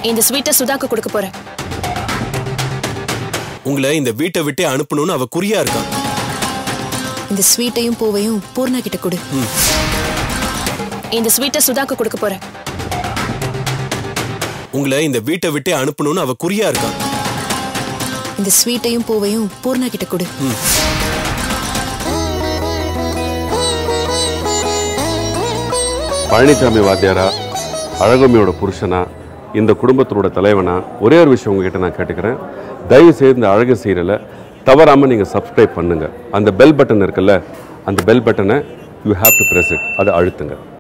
இந்த ஸ்வீட்டை சுதாக்கு கொடுக்க போறேன் உங்களை இந்த வீட்டை விட்டே அனுப்பணும்னு அவ குறியா இருக்கா இந்த ஸ்வீட்டையும் பூவையும் பூர்ணா கிட்ட கொடு இந்த ஸ்வீட்டை சுதாக்கு கொடுக்க போறேன் உங்களை இந்த வீட்டை விட்டே அனுப்பணும்னு அவ குறியா இருக்கா இந்த ஸ்வீட்டையும் பூவையும் பூர்ணா கிட்ட கொடு பழனிசாமி வாத்தியாரா அழகம்மையோட புருஷனா இந்த குடும்பத்தினோட தலைவனா ஒரே ஒரு விஷயம் உங்ககிட்ட நான் கேட்டுக்கிறேன் தயவு செய்து இந்த அழகு சீரியலை தவறாமல் நீங்கள் சப்ஸ்கிரைப் பண்ணுங்க அந்த பெல் பட்டன் இருக்குல்ல அந்த பெல் பட்டனை you have to press it அதை அழுத்துங்க